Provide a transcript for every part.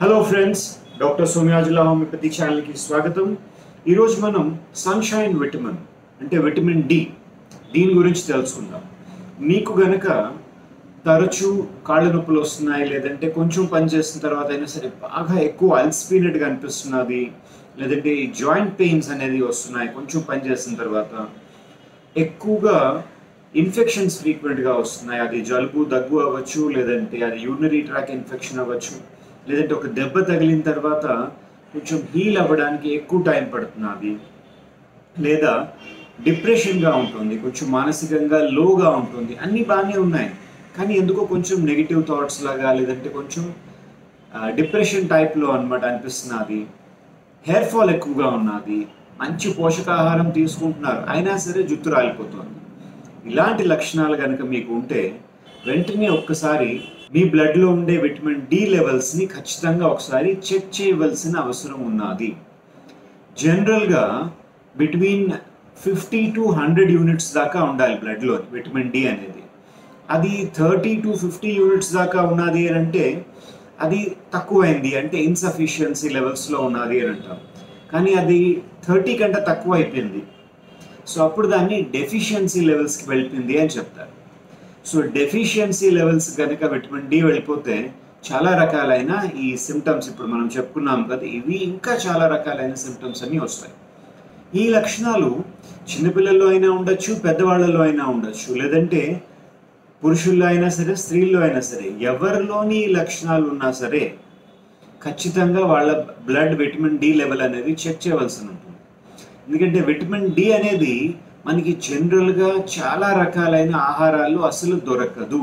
hello friends doctor Somayajula homeopathy ఛానల్కి స్వాగతం ఈరోజు మనం సన్షైన్ విటమిన్ అంటే విటమిన్ డి దీని గురించి తెలుసుకుందాం మీకు గనక తరచూ కాళ్ళ నొప్పులు వస్తున్నాయి లేదంటే కొంచెం పని చేసిన తర్వాత అయినా సరే బాగా ఎక్కువ అల్సిపోయినట్టుగా అనిపిస్తున్నది లేదంటే జాయింట్ పెయిన్స్ అనేది వస్తున్నాయి కొంచెం పని చేసిన తర్వాత ఎక్కువగా ఇన్ఫెక్షన్స్ ఫ్రీక్వెంట్గా వస్తున్నాయి అది జలుబు దగ్గు అవ్వచ్చు లేదంటే అది యూరినరీ ట్రాక్ ఇన్ఫెక్షన్ అవ్వచ్చు లేదంటే ఒక దెబ్బ తగిలిన తర్వాత కొంచెం హీల్ అవ్వడానికి ఎక్కువ టైం పడుతున్నది లేదా డిప్రెషన్గా ఉంటుంది కొంచెం మానసికంగా లోగా ఉంటుంది అన్నీ బాగానే ఉన్నాయి కానీ ఎందుకో కొంచెం నెగిటివ్ థాట్స్ లాగా లేదంటే కొంచెం డిప్రెషన్ టైప్లో అనమాట అనిపిస్తున్నది హెయిర్ ఫాల్ ఎక్కువగా ఉన్నది మంచి పోషకాహారం తీసుకుంటున్నారు అయినా సరే జుట్టు రాలిపోతుంది ఇలాంటి లక్షణాలు కనుక మీకు ఉంటే వెంటనే ఒక్కసారి మీ బ్లడ్లో ఉండే విటమిన్ డి లెవెల్స్ని ఖచ్చితంగా ఒకసారి చెక్ చేయవలసిన అవసరం ఉన్నది జనరల్గా between fifty to hundred units దాకా ఉండాలి బ్లడ్లో విటమిన్ డి అనేది అది థర్టీ టు ఫిఫ్టీ యూనిట్స్ దాకా ఉన్నది అని అంటే అది తక్కువైంది అంటే ఇన్సఫిషియన్సీ లెవెల్స్లో ఉన్నది అని అంటాం కానీ అది థర్టీ కంటే తక్కువ అయిపోయింది సో అప్పుడు దాన్ని డెఫిషియన్సీ లెవెల్స్కి వెళ్ళిపోయింది అని చెప్తారు సో డెఫిషియన్సీ లెవెల్స్ కనుక విటమిన్ డి వెళ్ళిపోతే చాలా రకాలైన ఈ సిమ్టమ్స్ ఇప్పుడు మనం చెప్పుకున్నాం కదా ఇవి ఇంకా చాలా రకాలైన సిమ్టమ్స్ అన్నీ వస్తాయి ఈ లక్షణాలు చిన్నపిల్లల్లో అయినా ఉండొచ్చు పెద్దవాళ్ళలో అయినా ఉండొచ్చు లేదంటే పురుషుల్లో అయినా సరే స్త్రీల్లో అయినా సరే ఎవరిలోని ఈ లక్షణాలు ఉన్నా సరే ఖచ్చితంగా వాళ్ళ బ్లడ్ విటమిన్ డి లెవెల్ అనేది చెక్ చేయవలసి ఉంటుంది ఎందుకంటే విటమిన్ డి అనేది మనకి జనరల్గా చాలా రకాలైన ఆహారాలు అసలు దొరకదు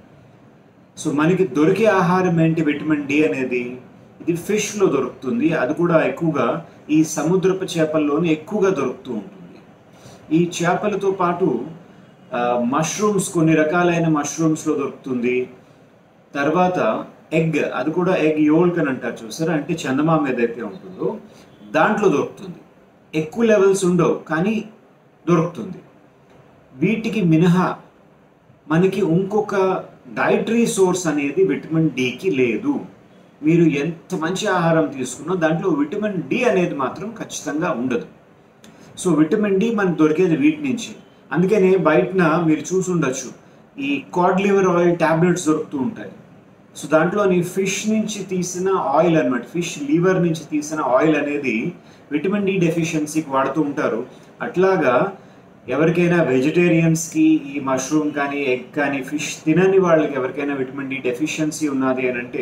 సో మనకి దొరికే ఆహారం ఏంటి విటమిన్ డి అనేది ఇది ఫిష్లో దొరుకుతుంది అది కూడా ఎక్కువగా ఈ సముద్రపు చేపల్లోనే ఎక్కువగా దొరుకుతూ ఉంటుంది ఈ చేపలతో పాటు మష్రూమ్స్ కొన్ని రకాలైన మష్రూమ్స్లో దొరుకుతుంది తర్వాత ఎగ్ అది కూడా ఎగ్ యోల్క్ అని అంటారు చూసారా అంటే చందమామ ఏదైతే ఉంటుందో దాంట్లో దొరుకుతుంది ఎక్కువ లెవెల్స్ ఉండవు కానీ దొరుకుతుంది వీటికి మినహా మనకి ఇంకొక డైటరీ సోర్స్ అనేది విటమిన్ డికి లేదు మీరు ఎంత మంచి ఆహారం తీసుకున్నా దాంట్లో విటమిన్ డి అనేది మాత్రం ఖచ్చితంగా ఉండదు సో విటమిన్ డి మనకు దొరికేది వీటి నుంచి అందుకనే బయటన మీరు చూసి ఉండొచ్చు ఈ కాడ్ లివర్ ఆయిల్ ట్యాబ్లెట్స్ దొరుకుతూ ఉంటాయి సో దాంట్లోని ఫిష్ నుంచి తీసిన ఆయిల్ అనమాట ఫిష్ లివర్ నుంచి తీసిన ఆయిల్ అనేది విటమిన్ డి డెఫిషియన్సీకి వాడుతూ ఉంటారు అట్లాగా ఎవరికైనా వెజిటేరియన్స్కి ఈ మష్రూమ్ కానీ ఎగ్ కానీ ఫిష్ తినని వాళ్ళకి ఎవరికైనా విటమిన్ డి డెఫిషియన్సీ ఉన్నది అని అంటే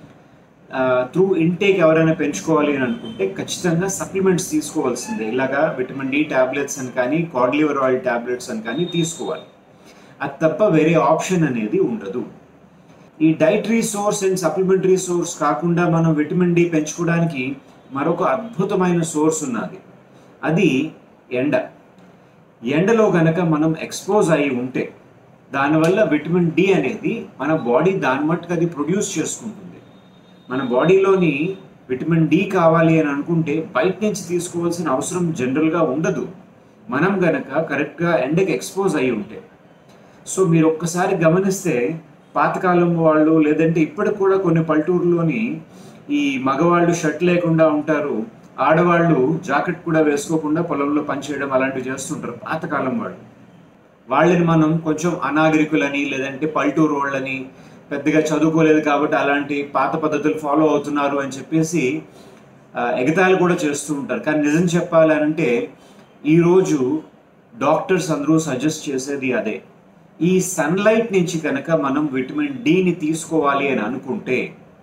త్రూ ఇంటేక్ ఎవరైనా పెంచుకోవాలి అని అనుకుంటే ఖచ్చితంగా సప్లిమెంట్స్ తీసుకోవాల్సిందే ఇలాగా విటమిన్ డి ట్యాబ్లెట్స్ అని కానీ కాడ్ లివర్ ఆయిల్ ట్యాబ్లెట్స్ అని కానీ తీసుకోవాలి అది తప్ప వేరే ఆప్షన్ అనేది ఉండదు ఈ dietary source and supplementary source కాకుండా మనం విటమిన్ డి పెంచుకోవడానికి మరొక అద్భుతమైన సోర్స్ ఉన్నది అది ఎండ ఎండలో గనక మనం ఎక్స్పోజ్ అయి ఉంటే దానివల్ల విటమిన్ డి అనేది మన బాడీ దాని మట్టుకు అది ప్రొడ్యూస్ చేసుకుంటుంది మన బాడీలోని విటమిన్ డి కావాలి అని అనుకుంటే బయట నుంచి తీసుకోవాల్సిన అవసరం జనరల్గా ఉండదు మనం గనక కరెక్ట్గా ఎండకి ఎక్స్పోజ్ అయి ఉంటే సో మీరు ఒక్కసారి గమనిస్తే పాతకాలం వాళ్ళు లేదంటే ఇప్పటికి కూడా కొన్ని పల్లెటూరులోని ఈ మగవాళ్ళు షర్ట్ లేకుండా ఉంటారు ఆడవాళ్ళు జాకెట్ కూడా వేసుకోకుండా పొలంలో పనిచేయడం అలాంటివి చేస్తుంటారు పాతకాలం వాళ్ళు వాళ్ళని మనం కొంచెం అనాగరికులని లేదంటే పల్లెటూరు వాళ్ళని పెద్దగా చదువుకోలేదు కాబట్టి అలాంటి పాత పద్ధతులు ఫాలో అవుతున్నారు అని చెప్పేసి ఎగతాళి కూడా చేస్తూ ఉంటారు కానీ నిజం చెప్పాలంటే ఈరోజు డాక్టర్స్ అందరూ సజెస్ట్ చేసేది అదే ఈ సన్లైట్ నుంచి కనుక మనం విటమిన్ డిని తీసుకోవాలి అని అనుకుంటే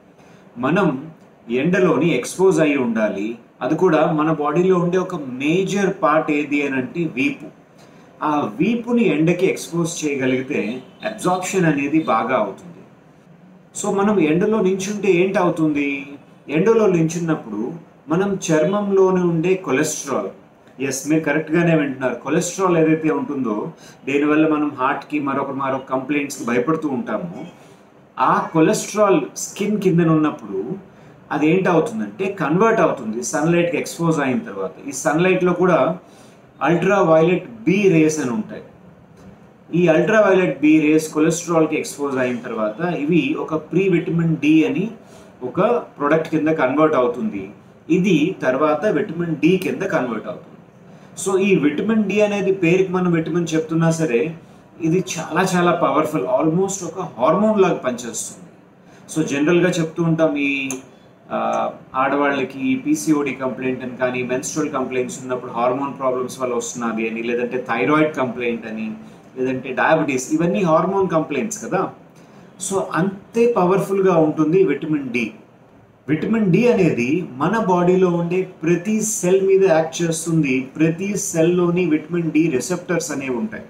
మనం ఎండలోని ఎక్స్పోజ్ అయి ఉండాలి అది కూడా మన బాడీలో ఉండే ఒక మేజర్ పార్ట్ ఏది అని అంటే వీపు ఆ వీపుని ఎండకి ఎక్స్పోజ్ చేయగలిగితే అబ్జార్ప్షన్ అనేది బాగా అవుతుంది సో మనం ఎండలో నించుంటే ఏంటి అవుతుంది ఎండలో నించున్నప్పుడు మనం చర్మంలోనే ఉండే కొలెస్ట్రాల్ ఎస్ మీరు కరెక్ట్గానే వింటున్నారు కొలెస్ట్రాల్ ఏదైతే ఉంటుందో దేనివల్ల మనం హార్ట్కి మరొక మరొక కంప్లైంట్స్కి భయపడుతూ ఉంటామో ఆ కొలెస్ట్రాల్ స్కిన్ కిందన ఉన్నప్పుడు అది ఏంటి అవుతుందంటే కన్వర్ట్ అవుతుంది సన్లైట్కి ఎక్స్పోజ్ అయిన తర్వాత ఈ సన్లైట్లో కూడా అల్ట్రా వైలెట్ బి రేస్ అని ఉంటాయి ఈ అల్ట్రా వైలెట్ బి రేస్ కొలెస్ట్రాల్కి ఎక్స్పోజ్ అయిన తర్వాత ఇవి ఒక ప్రీ విటమిన్ డి అని ఒక ప్రొడక్ట్ కింద కన్వర్ట్ అవుతుంది ఇది తర్వాత విటమిన్ డి కింద కన్వర్ట్ అవుతుంది సో ఈ విటమిన్ డి అనేది పేరుకి మనం విటమిన్ చెప్తున్నా సరే ఇది చాలా చాలా పవర్ఫుల్ ఆల్మోస్ట్ ఒక హార్మోన్ లాగా పనిచేస్తుంది సో జనరల్గా చెప్తూ ఉంటాం ఈ ఆ, ఆడవాళ్ళకి పీసీఓడి కంప్లైంట్ అని కానీ మెన్స్ట్రల్ కంప్లైంట్స్ ఉన్నప్పుడు హార్మోన్ ప్రాబ్లమ్స్ వల్ల వస్తున్నది అని లేదంటే థైరాయిడ్ కంప్లైంట్ అని లేదంటే డయాబెటీస్ ఇవన్నీ హార్మోన్ కంప్లైంట్స్ కదా సో అంతే పవర్ఫుల్గా ఉంటుంది విటమిన్ డి విటమిన్ డి అనేది మన బాడీలో ఉండే ప్రతి సెల్ మీద యాక్ట్ చేస్తుంది ప్రతి సెల్లోని విటమిన్ డి రిసెప్టర్స్ అనేవి ఉంటాయి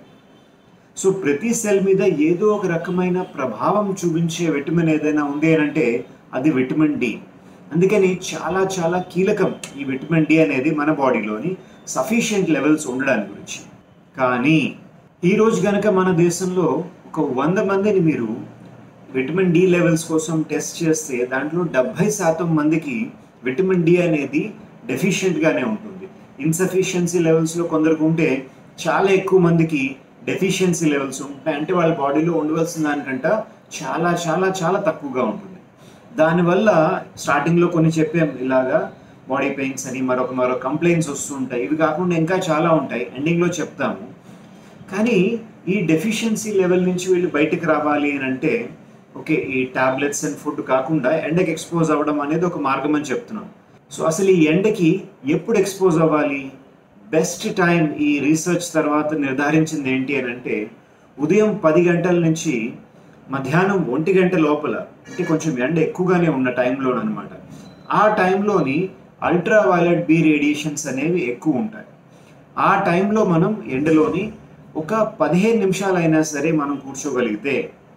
సో ప్రతి సెల్ మీద ఏదో ఒక రకమైన ప్రభావం చూపించే విటమిన్ ఏదైనా ఉంది అని అంటే అది విటమిన్ డి అందుకని చాలా చాలా కీలకం ఈ విటమిన్ డి అనేది మన బాడీలోని సఫిషియంట్ లెవెల్స్ ఉండడానికి గురించి కానీ ఈరోజు కనుక మన దేశంలో ఒక వంద మందిని మీరు విటమిన్ డి లెవెల్స్ కోసం టెస్ట్ చేస్తే దాంట్లో డెబ్భై శాతం మందికి విటమిన్ డి అనేది డెఫిషియెంట్గానే ఉంటుంది ఇన్సఫిషియన్సీ లెవెల్స్లో కొందరికి ఉంటే చాలా ఎక్కువ మందికి డెఫిషియన్సీ లెవెల్స్ ఉంటాయి అంటే వాళ్ళ బాడీలో ఉండవలసిన దానికంట చాలా చాలా చాలా తక్కువగా ఉంటుంది దానివల్ల స్టార్టింగ్లో కొన్ని చెప్పాం ఇలాగా బాడీ పెయిన్స్ అని మరొక మరొక కంప్లైంట్స్ వస్తుంటాయి ఇవి కాకుండా ఇంకా చాలా ఉంటాయి ఎండింగ్లో చెప్తాము కానీ ఈ డెఫిషియన్సీ లెవెల్ నుంచి వీళ్ళు బయటకు రావాలి అని అంటే ఓకే ఈ టాబ్లెట్స్ అండ్ ఫుడ్ కాకుండా ఎండకి ఎక్స్పోజ్ అవ్వడం అనేది ఒక మార్గం అని చెప్తున్నాం సో అసలు ఈ ఎండకి ఎప్పుడు ఎక్స్పోజ్ అవ్వాలి బెస్ట్ టైం ఈ రీసెర్చ్ తర్వాత నిర్ధారించింది ఏంటి అని అంటే ఉదయం పది గంటల నుంచి మధ్యాహ్నం ఒంటి గంట లోపల అంటే కొంచెం ఎండ ఎక్కువగానే ఉన్న టైంలో అనమాట ఆ టైంలోని అల్ట్రా వైలెట్ బి రేడియేషన్స్ అనేవి ఎక్కువ ఉంటాయి ఆ టైంలో మనం ఎండలోని ఒక పదిహేను నిమిషాలైనా సరే మనం కూర్చోగలిగితే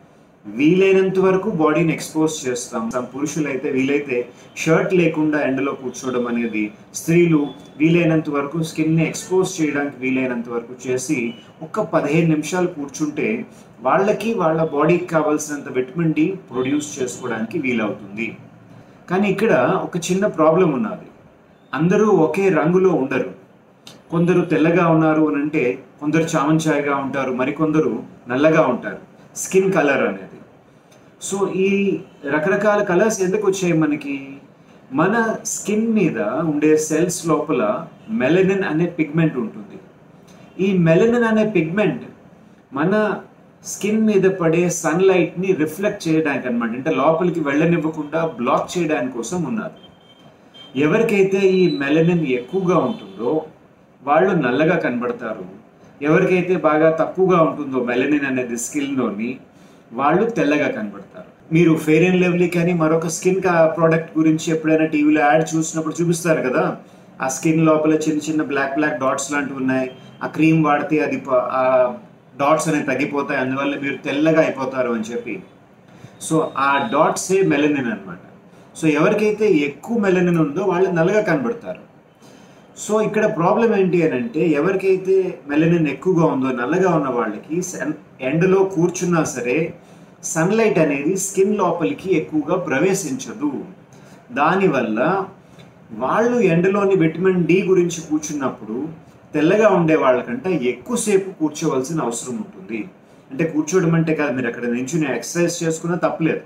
వీలైనంత వరకు బాడీని ఎక్స్పోజ్ చేస్తాం some పురుషులైతే వీలైతే షర్ట్ లేకుండా ఎండలో కూర్చోవడం అనేది స్త్రీలు వీలైనంత వరకు స్కిన్ని ఎక్స్పోజ్ చేయడానికి వీలైనంత వరకు చేసి ఒక పదిహేను నిమిషాలు కూర్చుంటే వాళ్ళకి వాళ్ళ బాడీకి కావాల్సినంత విటమిన్ డి ప్రొడ్యూస్ చేసుకోవడానికి వీలవుతుంది కానీ ఇక్కడ ఒక చిన్న ప్రాబ్లం ఉన్నది అందరూ ఒకే రంగులో ఉండరు కొందరు తెల్లగా ఉన్నారు అని అంటే కొందరు చామంచాయగా ఉంటారు మరికొందరు నల్లగా ఉంటారు స్కిన్ కలర్ అనేది సో ఈ రకరకాల కలర్స్ ఎందుకు వచ్చాయి మనకి మన స్కిన్ మీద ఉండే సెల్స్ లోపల మెలనిన్ అనే పిగ్మెంట్ ఉంటుంది ఈ మెలనిన్ అనే పిగ్మెంట్ మన స్కిన్ మీద పడే సన్లైట్ని రిఫ్లెక్ట్ చేయడానికి అనమాట అంటే లోపలికి వెళ్ళనివ్వకుండా బ్లాక్ చేయడానికి కోసం ఉన్నది ఎవరికైతే ఈ మెలనిన్ ఎక్కువగా ఉంటుందో వాళ్ళు నల్లగా కనబడతారు ఎవరికైతే బాగా తక్కువగా ఉంటుందో మెలనిన్ అనేది స్కిన్లోని వాళ్ళు తెల్లగా కనబడతారు మీరు ఫెయిర్ అండ్ లెవ్లీ కానీ మరొక స్కిన్ ప్రోడక్ట్ గురించి ఎప్పుడైనా టీవీలో యాడ్ చూసినప్పుడు చూపిస్తారు కదా ఆ స్కిన్ లోపల చిన్న చిన్న బ్లాక్ బ్లాక్ డాట్స్ లాంటివి ఉన్నాయి ఆ క్రీమ్ వాడితే అది ప- ఆ డాట్స్ అనేవి తగ్గిపోతాయి అందువల్ల మీరు తెల్లగా అయిపోతారు అని చెప్పి సో ఆ డాట్సే మెలనిన్ అన్నమాట సో ఎవరికైతే ఎక్కువ మెలనిన్ ఉందో వాళ్ళు నల్లగా కనబడతారు సో ఇక్కడ ప్రాబ్లం ఏంటి అని అంటే ఎవరికైతే మెలనిన్ ఎక్కువగా ఉందో నల్లగా ఉన్న వాళ్ళకి సన్ ఎండలో కూర్చున్నా సరే సన్లైట్ అనేది స్కిన్ లోపలికి ఎక్కువగా ప్రవేశించదు దానివల్ల వాళ్ళు ఎండలోని విటమిన్ డి గురించి కూర్చున్నప్పుడు తెల్లగా ఉండే వాళ్ళకంటే ఎక్కువసేపు కూర్చోవలసిన అవసరం ఉంటుంది అంటే కూర్చోవడం అంటే కాదు మీరు అక్కడ నించుని ఎక్సర్సైజ్ చేసుకున్నా తప్పలేదు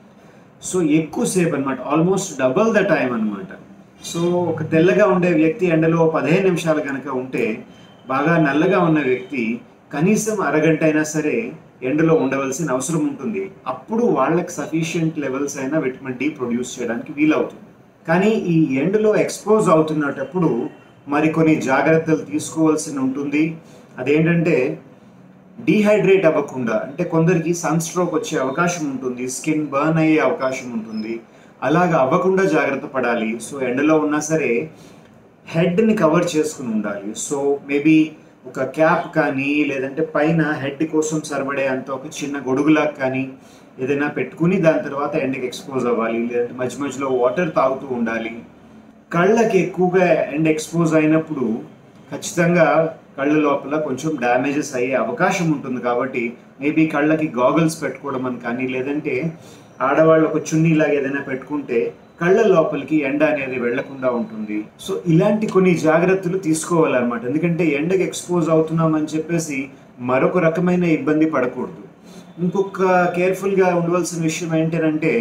సో ఎక్కువసేపు అనమాట ఆల్మోస్ట్ డబల్ ద టైం అనమాట సో ఒక తెల్లగా ఉండే వ్యక్తి ఎండలో పదిహేను నిమిషాలు కనుక ఉంటే బాగా నల్లగా ఉన్న వ్యక్తి కనీసం అరగంట అయినా సరే ఎండలో ఉండవలసిన అవసరం ఉంటుంది అప్పుడు వాళ్ళకి సఫిషియంట్ లెవెల్స్ అయినా విటమిన్ డి ప్రొడ్యూస్ చేయడానికి వీలవుతుంది కానీ ఈ ఎండలో ఎక్స్పోజ్ అవుతున్నటప్పుడు మరికొన్ని జాగ్రత్తలు తీసుకోవాల్సి ఉంటుంది అదేంటంటే డీహైడ్రేట్ అవ్వకుండా అంటే కొందరికి సన్ స్ట్రోక్ వచ్చే అవకాశం ఉంటుంది స్కిన్ బర్న్ అయ్యే అవకాశం ఉంటుంది అలాగ అవ్వకుండా జాగ్రత్త పడాలి సో ఎండలో ఉన్నా సరే హెడ్ని కవర్ చేసుకుని ఉండాలి సో మేబీ ఒక క్యాప్ కానీ లేదంటే పైన హెడ్ కోసం సరిపడే అంత ఒక చిన్న గొడుగులాగా కానీ ఏదైనా పెట్టుకుని దాని తర్వాత ఎండకి ఎక్స్పోజ్ అవ్వాలి లేదంటే మధ్య మధ్యలో వాటర్ తాగుతూ ఉండాలి కళ్ళకి ఎక్కువగా ఎండ్ ఎక్స్పోజ్ అయినప్పుడు ఖచ్చితంగా కళ్ళ లోపల కొంచెం డ్యామేజెస్ అయ్యే అవకాశం ఉంటుంది కాబట్టి మేబీ కళ్ళకి గాగల్స్ పెట్టుకోవడం అని కానీ లేదంటే ఆడవాళ్ళు ఒక చున్నీలాగా ఏదైనా పెట్టుకుంటే కళ్ళ లోపలికి ఎండ అనేది వెళ్లకుండా ఉంటుంది సో ఇలాంటి కొన్ని జాగ్రత్తలు తీసుకోవాలన్నమాట ఎందుకంటే ఎండకి ఎక్స్పోజ్ అవుతున్నామని చెప్పేసి మరొక రకమైన ఇబ్బంది పడకూడదు ఇంకొక కేర్ఫుల్గా ఉండవలసిన విషయం ఏంటంటే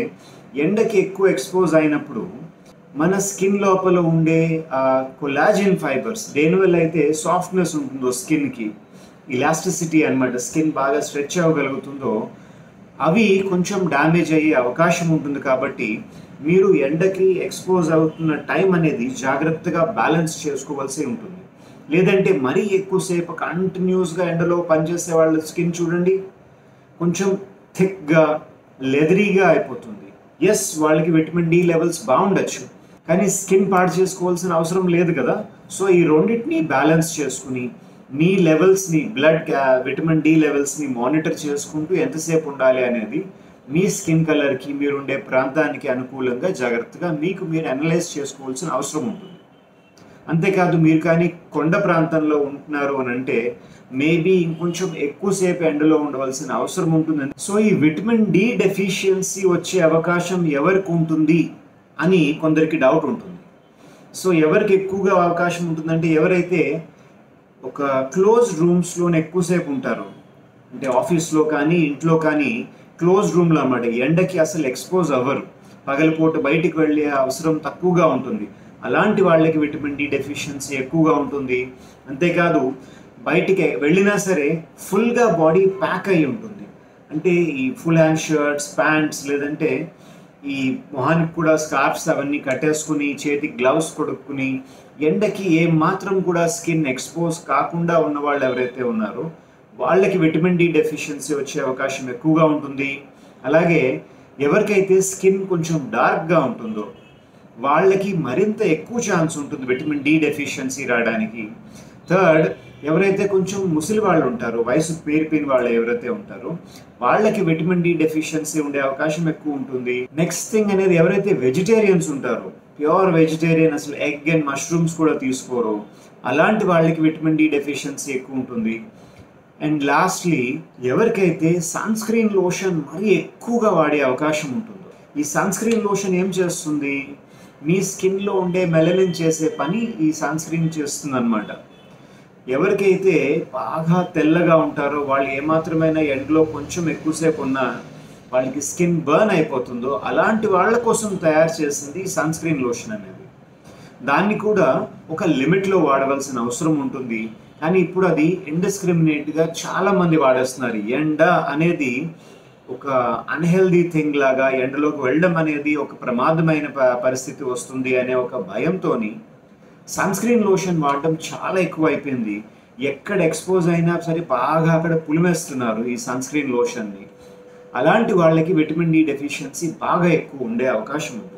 ఎండకి ఎక్కువ ఎక్స్పోజ్ అయినప్పుడు మన స్కిన్ లోపల ఉండే కొలాజిన్ ఫైబర్స్ దేనివల్ల అయితే సాఫ్ట్నెస్ ఉంటుందో స్కిన్కి ఇలాస్టిసిటీ అన్నమాట స్కిన్ బాగా స్ట్రెచ్ అవ్వగలుగుతుందో అవి కొంచెం డ్యామేజ్ అయ్యే అవకాశం ఉంటుంది కాబట్టి మీరు ఎండకి ఎక్స్పోజ్ అవుతున్న టైం అనేది జాగ్రత్తగా బ్యాలెన్స్ చేసుకోవాల్సి ఉంటుంది లేదంటే మరీ ఎక్కువసేపు కంటిన్యూస్గా ఎండలో పనిచేసే వాళ్ళ స్కిన్ చూడండి కొంచెం థిక్గా లెదరీగా అయిపోతుంది ఎస్ వాళ్ళకి విటమిన్ డి లెవెల్స్ బాగుండొచ్చు కానీ స్కిన్ పాడు చేసుకోవాల్సిన అవసరం లేదు కదా సో ఈ రెండింటిని బ్యాలెన్స్ చేసుకుని మీ లెవెల్స్ని బ్లడ్ విటమిన్ డి లెవెల్స్ని మానిటర్ చేసుకుంటూ ఎంతసేపు ఉండాలి అనేది మీ స్కిన్ కలర్కి మీరుండే ప్రాంతానికి అనుకూలంగా జాగ్రత్తగా మీకు మీరు అనలైజ్ చేసుకోవాల్సిన అవసరం ఉంటుంది అంతేకాదు మీరు కానీ కొండ ప్రాంతంలో ఉంటున్నారు అని అంటే మేబీ ఇంకొంచెం ఎక్కువసేపు ఎండలో ఉండవలసిన అవసరం ఉంటుంది సో ఈ విటమిన్ డి డెఫిషియన్సీ వచ్చే అవకాశం ఎవరికి ఉంటుంది అని కొందరికి డౌట్ ఉంటుంది సో ఎవరికి ఎక్కువగా అవకాశం ఉంటుందంటే ఎవరైతే ఒక క్లోజ్ రూమ్స్లోనే ఎక్కువసేపు ఉంటారు అంటే ఆఫీస్లో కానీ ఇంట్లో కానీ క్లోజ్ రూమ్లో అన్నమాట ఎండకి అసలు ఎక్స్పోజ్ అవ్వరు పగలపూట బయటికి వెళ్ళే అవసరం తక్కువగా ఉంటుంది అలాంటి వాళ్ళకి విటమిన్ డి డెఫిషియన్సీ ఎక్కువగా ఉంటుంది అంతేకాదు బయటికి వెళ్ళినా సరే ఫుల్గా బాడీ ప్యాక్ అయి ఉంటుంది అంటే ఈ ఫుల్ హ్యాండ్ షర్ట్స్ ప్యాంట్స్ లేదంటే ఈ మొహానికి కూడా స్కార్ఫ్స్ అవన్నీ కట్టేసుకుని చేతికి గ్లౌస్ కొడుక్కుని ఎండకి ఏం మాత్రం కూడా స్కిన్ ఎక్స్పోజ్ కాకుండా ఉన్న వాళ్ళు ఎవరైతే ఉన్నారో వాళ్ళకి విటమిన్ డి డెఫిషియన్సీ వచ్చే అవకాశం ఎక్కువగా ఉంటుంది అలాగే ఎవరికైతే స్కిన్ కొంచెం డార్క్గా ఉంటుందో వాళ్ళకి మరింత ఎక్కువ ఛాన్స్ ఉంటుంది విటమిన్ డి డెఫిషియన్సీ రావడానికి థర్డ్ ఎవరైతే కొంచెం ముసలి వాళ్ళు ఉంటారో వయసు పేరిపోయిన వాళ్ళు ఎవరైతే ఉంటారో వాళ్ళకి విటమిన్ డి డెఫిషియన్సీ ఉండే అవకాశం ఎక్కువ ఉంటుంది నెక్స్ట్ థింగ్ అనేది ఎవరైతే వెజిటేరియన్స్ ఉంటారో ప్యూర్ వెజిటేరియన్ అసలు ఎగ్ అండ్ మష్రూమ్స్ కూడా తీసుకోరు అలాంటి వాళ్ళకి విటమిన్ డి డెఫిషియన్సీ ఎక్కువ ఉంటుంది అండ్ లాస్ట్లీ ఎవరికైతే సన్ స్క్రీన్ లోషన్ మరీ ఎక్కువగా వాడే అవకాశం ఉంటుందో ఈ సన్ స్క్రీన్ లోషన్ ఏం చేస్తుంది మీ స్కిన్లో ఉండే మెలనిన్ చేసే పని ఈ సన్ స్క్రీన్ చేస్తుంది అనమాట ఎవరికైతే బాగా తెల్లగా ఉంటారో వాళ్ళు ఏమాత్రమైనా ఎండలో కొంచెం ఎక్కువసేపు ఉన్నా వాళ్ళకి స్కిన్ బర్న్ అయిపోతుందో అలాంటి వాళ్ళ కోసం తయారు చేసింది సన్ స్క్రీన్ లోషన్ అనేది దాన్ని కూడా ఒక లిమిట్లో వాడవలసిన అవసరం ఉంటుంది కానీ ఇప్పుడు అది ఇండిస్క్రిమినేట్గా చాలా మంది వాడేస్తున్నారు ఎండ అనేది ఒక అన్హెల్దీ థింగ్ లాగా ఎండలోకి వెళ్ళడం అనేది ఒక ప్రమాదమైన ప- పరిస్థితి వస్తుంది అనే ఒక భయంతోని సన్ స్క్రీన్ లోషన్ వాడడం చాలా ఎక్కువ అయిపోయింది ఎక్కడ ఎక్స్పోజ్ అయినా సరే బాగా అక్కడ పులిమేస్తున్నారు ఈ సన్ స్క్రీన్ లోషన్ని అలాంటి వాళ్ళకి విటమిన్ డి డెఫిషియన్సీ బాగా ఎక్కువ ఉండే అవకాశం ఉంటుంది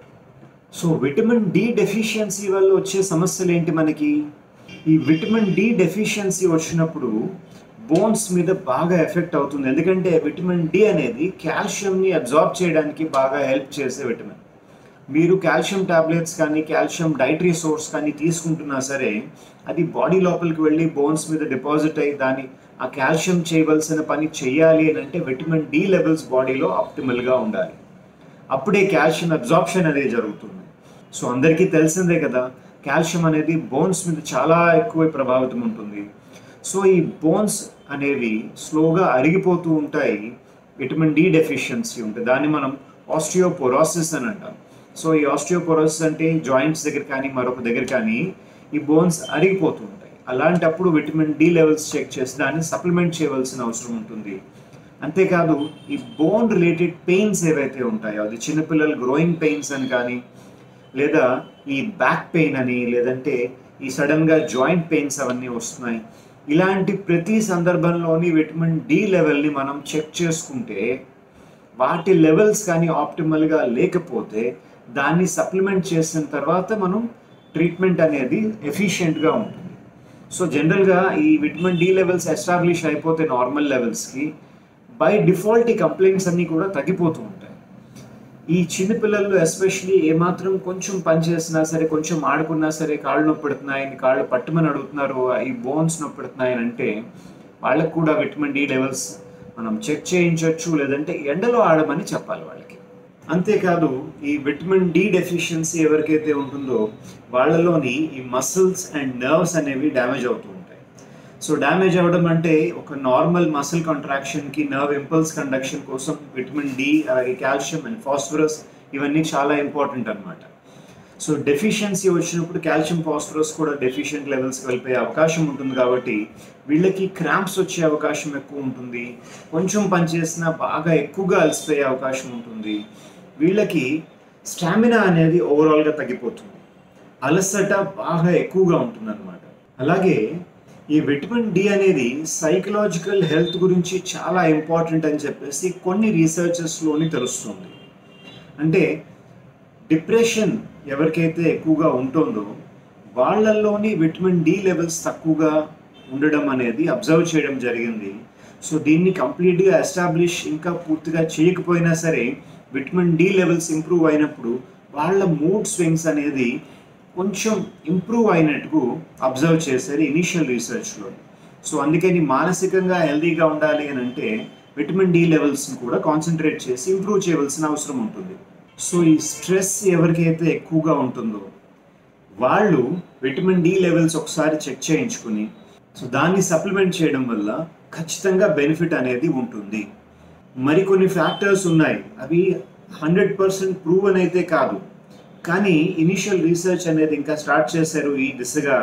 సో విటమిన్ డి డెఫిషియన్సీ వల్ల వచ్చే సమస్యలు ఏంటి మనకి ఈ విటమిన్ డి డెఫిషియన్సీ వచ్చినప్పుడు బోన్స్ మీద బాగా ఎఫెక్ట్ అవుతుంది ఎందుకంటే విటమిన్ డి అనేది కాల్షియంని అబ్జార్బ్ చేయడానికి బాగా హెల్ప్ చేసే విటమిన్ మీరు కాల్షియం టాబ్లెట్స్ కానీ కాల్షియం డైటరీ సోర్స్ కానీ తీసుకుంటున్నా సరే అది బాడీ లోపలికి వెళ్ళి బోన్స్ మీద డిపాజిట్ అయ్యి దాన్ని ఆ కాల్షియం చేయవలసిన పని చేయాలి అని అంటే విటమిన్ డి లెవెల్స్ బాడీలో ఆప్టిమల్గా ఉండాలి అప్పుడే కాల్షియం అబ్జార్ప్షన్ అనేది జరుగుతుంది సో అందరికీ తెలిసిందే కదా కాల్షియం అనేది బోన్స్ మీద చాలా ఎక్కువ ప్రభావితం ఉంటుంది సో ఈ బోన్స్ అనేవి స్లోగా అరిగిపోతూ ఉంటాయి విటమిన్ డి డెఫిషియన్సీ ఉంటుంది దాన్ని మనం ఆస్టియోపోరాసిస్ అని అంటాం సో ఈ ఆస్టియోపోరోసిస్ అంటే జాయింట్స్ దగ్గర కానీ మరొక దగ్గర కానీ ఈ బోన్స్ అరిగిపోతూ ఉంటాయి అలాంటప్పుడు విటమిన్ డి లెవెల్స్ చెక్ చేసి దాన్ని సప్లిమెంట్ చేయవలసిన అవసరం ఉంటుంది అంతేకాదు ఈ బోన్ రిలేటెడ్ పెయిన్స్ ఏవైతే ఉంటాయో అది చిన్నపిల్లలు గ్రోయింగ్ పెయిన్స్ అని కానీ లేదా ఈ బ్యాక్ పెయిన్ అని లేదంటే ఈ సడన్గా జాయింట్ పెయిన్స్ అవన్నీ వస్తున్నాయి ఇలాంటి ప్రతి సందర్భంలోని విటమిన్ డి లెవెల్ని మనం చెక్ చేసుకుంటే వాటి లెవెల్స్ కానీ ఆప్టిమల్గా లేకపోతే దాన్ని సప్లిమెంట్ చేసిన తర్వాత మనం ట్రీట్మెంట్ అనేది ఎఫిషియెంట్గా ఉంటుంది సో జనరల్గా ఈ విటమిన్ డి లెవెల్స్ ఎస్టాబ్లిష్ అయిపోతే నార్మల్ లెవెల్స్కి బై డిఫాల్ట్ ఈ కంప్లైంట్స్ అన్నీ కూడా తగ్గిపోతూ ఉంటాయి ఈ చిన్నపిల్లలు ఎస్పెషలీ ఏమాత్రం కొంచెం పని చేసినా సరే కొంచెం ఆడుకున్నా సరే కాళ్ళు నొప్పి పెడుతున్నాయి కాళ్ళు పట్టుమని అడుగుతున్నారు ఈ బోన్స్ నొప్పి పెడుతున్నాయి అని అంటే వాళ్ళకు కూడా విటమిన్ డి లెవెల్స్ మనం చెక్ చేయించవచ్చు లేదంటే ఎండలో ఆడమని చెప్పాలి వాళ్ళకి అంతేకాదు ఈ విటమిన్ డి డెఫిషియన్సీ ఎవరికైతే ఉంటుందో వాళ్ళలోని ఈ మసిల్స్ అండ్ నర్వ్స్ అనేవి డ్యామేజ్ అవుతూ ఉంటాయి సో డ్యామేజ్ అవ్వడం అంటే ఒక నార్మల్ మసిల్ కాంట్రాక్షన్కి నర్వ్ ఇంపల్స్ కండక్షన్ కోసం విటమిన్ డి అలాగే కాల్షియం అండ్ ఫాస్ఫరస్ ఇవన్నీ చాలా ఇంపార్టెంట్ అనమాట సో డెఫిషియన్సీ వచ్చినప్పుడు కాల్షియం ఫాస్ఫరస్ కూడా డెఫిషియెంట్ లెవెల్స్కి వెళ్ళిపోయే అవకాశం ఉంటుంది కాబట్టి వీళ్ళకి క్రాంప్స్ వచ్చే అవకాశం ఎక్కువ ఉంటుంది కొంచెం పని చేసినా బాగా ఎక్కువగా అలసిపోయే అవకాశం ఉంటుంది వీళ్ళకి స్టామినా అనేది ఓవరాల్గా తగ్గిపోతుంది అలసట బాగా ఎక్కువగా ఉంటుంది అనమాట అలాగే ఈ విటమిన్ డి అనేది సైకలాజికల్ హెల్త్ గురించి చాలా ఇంపార్టెంట్ అని చెప్పేసి కొన్ని రీసెర్చెస్లోని తెలుస్తుంది అంటే డిప్రెషన్ ఎవరికైతే ఎక్కువగా ఉంటుందో వాళ్ళల్లోని విటమిన్ డి లెవెల్స్ తక్కువగా ఉండడం అనేది అబ్జర్వ్ చేయడం జరిగింది సో దీన్ని కంప్లీట్గా ఎస్టాబ్లిష్ ఇంకా పూర్తిగా చేయకపోయినా సరే విటమిన్ డి లెవెల్స్ ఇంప్రూవ్ అయినప్పుడు వాళ్ళ మూడ్ స్వింగ్స్ అనేది కొంచెం ఇంప్రూవ్ అయినట్టు అబ్జర్వ్ చేశారు ఇనీషియల్ రీసెర్చ్లో సో అందుకని మానసికంగా హెల్దీగా ఉండాలి అని అంటే విటమిన్ డి లెవెల్స్ని కూడా కాన్సన్ట్రేట్ చేసి ఇంప్రూవ్ చేయవలసిన అవసరం ఉంటుంది సో ఈ స్ట్రెస్ ఎవరికైతే ఎక్కువగా ఉంటుందో వాళ్ళు విటమిన్ డి లెవెల్స్ ఒకసారి చెక్ చేయించుకుని సో దాన్ని సప్లిమెంట్ చేయడం వల్ల ఖచ్చితంగా బెనిఫిట్ అనేది ఉంటుంది మరికొన్ని ఫ్యాక్టర్స్ ఉన్నాయి అవి హండ్రెడ్ పర్సెంట్ ప్రూవన్ అయితే కాదు కానీ ఇనిషియల్ రీసెర్చ్ అనేది ఇంకా స్టార్ట్ చేశారు ఈ దిశగా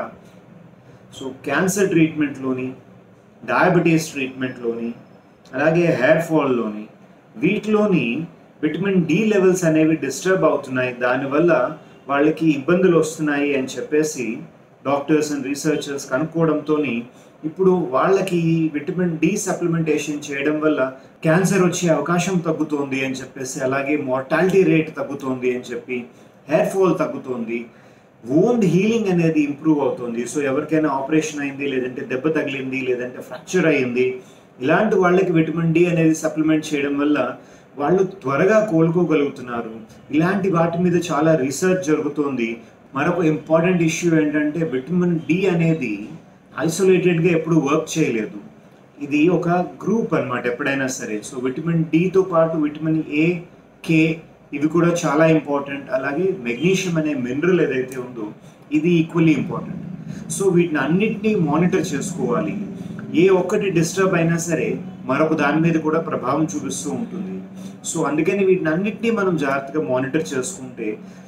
సో క్యాన్సర్ ట్రీట్మెంట్లోని డయాబెటీస్ ట్రీట్మెంట్లోని అలాగే హెయిర్ ఫాల్లోని వీటిలోని విటమిన్ డి లెవెల్స్ అనేవి డిస్టర్బ్ అవుతున్నాయి దానివల్ల వాళ్ళకి ఇబ్బందులు వస్తున్నాయి అని చెప్పేసి డాక్టర్స్ అండ్ రీసెర్చర్స్ కనుక్కోవడంతో ఇప్పుడు వాళ్ళకి ఈ విటమిన్ డి సప్లిమెంటేషన్ చేయడం వల్ల క్యాన్సర్ వచ్చే అవకాశం తగ్గుతోంది అని చెప్పేసి అలాగే మార్టాలిటీ రేట్ తగ్గుతోంది అని చెప్పి హెయిర్ ఫాల్ తగ్గుతోంది వోండ్ హీలింగ్ అనేది ఇంప్రూవ్ అవుతుంది సో ఎవరికైనా ఆపరేషన్ అయింది లేదంటే దెబ్బ తగిలింది లేదంటే ఫ్రాక్చర్ అయింది ఇలాంటి వాళ్ళకి విటమిన్ డి అనేది సప్లిమెంట్ చేయడం వల్ల వాళ్ళు త్వరగా కోలుకోగలుగుతున్నారు ఇలాంటి వాటి మీద చాలా రీసెర్చ్ జరుగుతోంది మరొక ఇంపార్టెంట్ ఇష్యూ ఏంటంటే విటమిన్ డి అనేది ఐసోలేటెడ్గా ఎప్పుడు వర్క్ చేయలేదు ఇది ఒక గ్రూప్ అన్నమాట ఎప్పుడైనా సరే సో విటమిన్ డితో పాటు విటమిన్ ఏ కే ఇవి కూడా చాలా ఇంపార్టెంట్ అలాగే మెగ్నీషియం అనే మినరల్ ఏదైతే ఉందో ఇది ఈక్వల్లీ ఇంపార్టెంట్ సో వీటిని అన్నిటినీ మానిటర్ చేసుకోవాలి ఏ ఒక్కటి డిస్టర్బ్ అయినా సరే మరొక దాని మీద కూడా ప్రభావం చూపిస్తూ ఉంటుంది సో అందుకని వీటిని అన్నిటినీ మనం జాగ్రత్తగా మానిటర్ చేసుకుంటే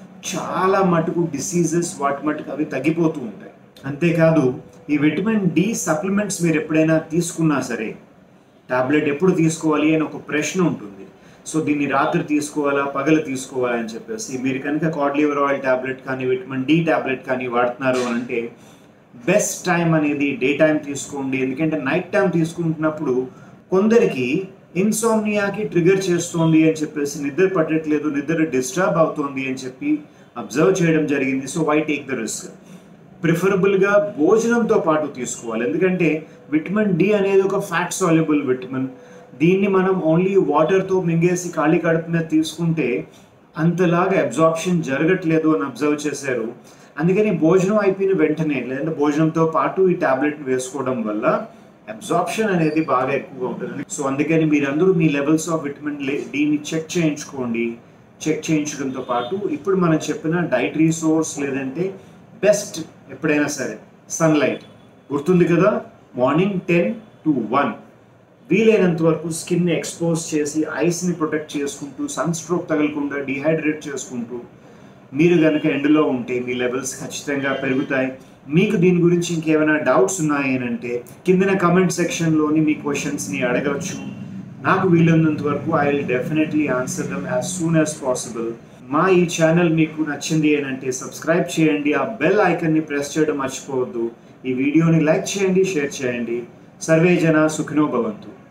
చాలా మటుకు డిసీజెస్ వాటి మటుకు అవి తగ్గిపోతూ ఉంటాయి అంతేకాదు ఈ విటమిన్ డి సప్లిమెంట్స్ మీరు ఎప్పుడైనా తీసుకున్నా సరే టాబ్లెట్ ఎప్పుడు తీసుకోవాలి అని ఒక ప్రశ్న ఉంటుంది సో దీన్ని రాత్రి తీసుకోవాలా పగలు తీసుకోవాలా అని చెప్పేసి మీరు కనుక కార్డ్లివర్ ఆయిల్ టాబ్లెట్ కానీ విటమిన్ డి టాబ్లెట్ కానీ వాడుతున్నారు అని అంటే బెస్ట్ టైం అనేది డే టైం తీసుకోండి ఎందుకంటే నైట్ టైం తీసుకుంటున్నప్పుడు కొందరికి ఇన్సోమ్నియాకి ట్రిగర్ చేస్తోంది అని చెప్పేసి నిద్ర పట్టట్లేదు నిద్ర డిస్టర్బ్ అవుతోంది అని చెప్పి అబ్జర్వ్ చేయడం జరిగింది so why take the risk ప్రిఫరబుల్గా భోజనంతో పాటు తీసుకోవాలి ఎందుకంటే విటమిన్ డి అనేది ఒక ఫ్యాట్ సాల్యుబుల్ విటమిన్ దీన్ని మనం ఓన్లీ వాటర్తో మింగేసి ఖాళీ కడుపు మీద తీసుకుంటే అంతలాగా అబ్జార్ప్షన్ జరగట్లేదు అని అబ్జర్వ్ చేశారు అందుకని భోజనం అయిపోయిన వెంటనే లేదంటే భోజనంతో పాటు ఈ టాబ్లెట్ వేసుకోవడం వల్ల అబ్జార్ప్షన్ అనేది బాగా ఎక్కువగా ఉంటుంది సో అందుకని మీరందరూ మీ లెవెల్స్ ఆఫ్ విటమిన్ డిని చెక్ చేయించుకోండి చెక్ చేయించడంతో పాటు ఇప్పుడు మనం చెప్పిన డైటరీ సోర్స్ లేదంటే బెస్ట్ ఎప్పుడైనా సరే సన్లైట్ గుర్తుంది కదా మార్నింగ్ టెన్ టు వన్ వీలైనంత వరకు స్కిన్ ఎక్స్పోజ్ చేసి ఐస్ని ప్రొటెక్ట్ చేసుకుంటూ సన్ స్ట్రోక్ తగలకుండా డిహైడ్రేట్ చేసుకుంటూ మీరు కనుక ఎండలో ఉంటే మీ లెవెల్స్ ఖచ్చితంగా పెరుగుతాయి మీకు దీని గురించి ఇంకేమైనా డౌట్స్ ఉన్నాయి అని అంటే కిందన కమెంట్ సెక్షన్లోని మీ క్వశ్చన్స్ని అడగవచ్చు నాకు వీలున్నంత వరకు I will definitely answer them as soon as possible మా ఈ ఛానల్ మీకు నచ్చింది అని అంటే సబ్స్క్రైబ్ చేయండి ఆ బెల్ ఐకన్ని ప్రెస్ చేయడం మర్చిపోవద్దు ఈ వీడియోని లైక్ చేయండి షేర్ చేయండి సర్వే జన సుఖినో భవంతు